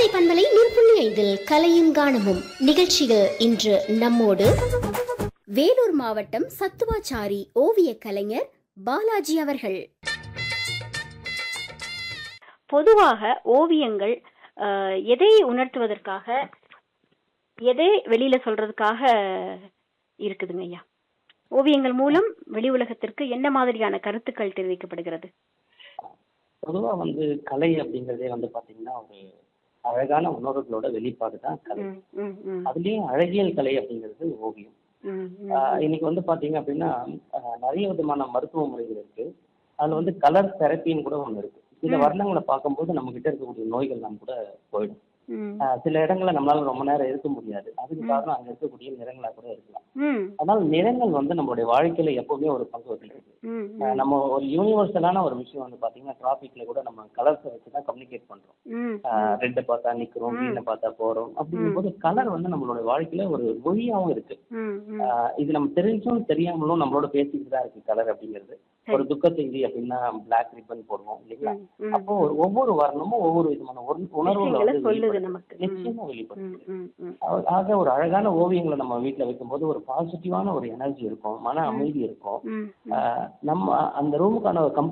கோடை பண்பலை நூற்புள்ளி ஐந்தில் கலையும் கானமும் நிகழ்ச்சிகள் இன்று நம்மோடு வேலூர் மாவட்டம் சத்துவாச்சாரி ஓவிய கலைஞர் பாலாஜி அவர்கள் பொதுவாக ஓவியங்கள் அஹ், எதை உணர்த்துவதற்காக எதை வெளியில சொல்றதுக்காக இருக்குதுங்க ஐயா ஓவியங்கள் மூலம் வெளி உலகத்திற்கு என்ன மாதிரியான கருத்துக்கள் தெரிவிக்கப்படுகிறது பொதுவா வந்து கலை அப்படிங்கறதே வந்து பாத்தீங்கன்னா ஒரு அழகான உணர்வுகளோட வெளிப்பாடு தான் கலை ம், ம், ம், அதுலயும் அழகியல் கலை அப்படிங்கிறது ஓவியம் ம், ம். ஆஹ் இன்னைக்கு வந்து பாத்தீங்க அப்படின்னா ஆஹ் நிறைய விதமான மருத்துவ முறைகள் இருக்கு அதுல வந்து கலர் தெரப்பின்னு கூட ஒண்ணு இருக்கு சில ம். வர்ணங்களை பார்க்கும்போது நம்ம கிட்ட இருக்கக்கூடிய நோய்கள்லாம் கூட போயிடும் ம், ஆஹ் சில இடங்கள்ல நம்மளால ரொம்ப நேரம் இருக்க முடியாது அதுக்கு ம். காரணம் அங்க இருக்கக்கூடிய நிறங்களா கூட இருக்கலாம் ம், அதனால நிறங்கள் வந்து நம்மளுடைய வாழ்க்கையில எப்பவுமே ஒரு பங்கு வகிக்குது ம், ஆஹ் ம், நம்ம ஒரு யூனிவர்சலான ஒரு விஷயம் வந்து பாத்தீங்கன்னா டிராபிக்ல கூட நம்ம கலர்ஸை வச்சு தான் கம்யூனிகேட் பண்றோம் ம், ரெட்டை பார்த்தா நிக்கிறோம் ம். green-அ பார்த்தா போறோம் அப்படிங்கும்போது கலர் வந்து நம்மளோட வாழ்க்கையில ஒரு மொழியாவும் இருக்கு ம், ம். ஆஹ் இது நம்ம தெரிஞ்சும் தெரியாமலும் நம்மளோட பேசிக்கிட்டு தான் இருக்கு கலர் அப்படிங்கிறது ஒரு துக்க செய்தி அப்படின்னா பிளாக் ரிப்பன் போடுவோம் இல்லைங்களா ம், ம். அப்போ ஒரு ஒவ்வொரு வர்ணமும் ஒவ்வொரு விதமான ஒரு உணர்வுகளை விஷயங்களை வந்து சொல்லுது வெளிப்படுத்துது. நமக்கு ம், நிச்சயமா வெளிப்படுத்தும் ம், ம், ம். ஆக ஒரு அழகான ஓவியங்களை நம்ம வீட்டுல வைக்கும்போது ஒரு பாசிட்டிவான ஒரு எனர்ஜி இருக்கும் மன அமைதி இருக்கும் ம், ம். ஆஹ் நம்ம அந்த ரூமுக்கான ஒரு